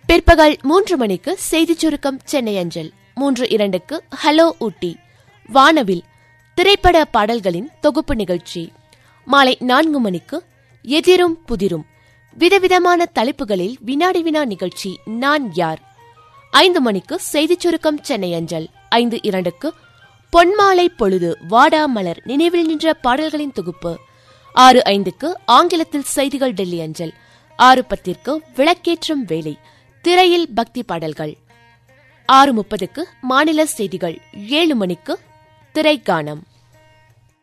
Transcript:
பிற்பகல் மூன்று மணிக்கு செய்திச் சுருக்கம் சென்னை அஞ்சல் மூன்று இரண்டுக்கு ஹலோ ஊட்டி வானவில் திரைப்பட பாடல்களின் தொகுப்பு நிகழ்ச்சி மாலை நான்கு மணிக்கு எதிரும் புதிரும் விதவிதமான தலைப்புகளில் வினாடி வினா நிகழ்ச்சி நான் யார் ஐந்து மணிக்கு செய்திச் சுருக்கம் சென்னை அஞ்சல் ஐந்து இரண்டுக்கு பொன்மாலை பொழுது வாடா மலர் நினைவில் நின்ற பாடல்களின் தொகுப்பு ஆறு ஐந்துக்கு ஆங்கிலத்தில் செய்திகள் டெல்லி அஞ்சல் ஆறு பத்திற்கு விளக்கேற்றும் வேலை திரையில் பக்தி பாடல்கள் ஆறு முப்பதுக்கு மாநில செய்திகள் ஏழு மணிக்கு திரைக்கானம்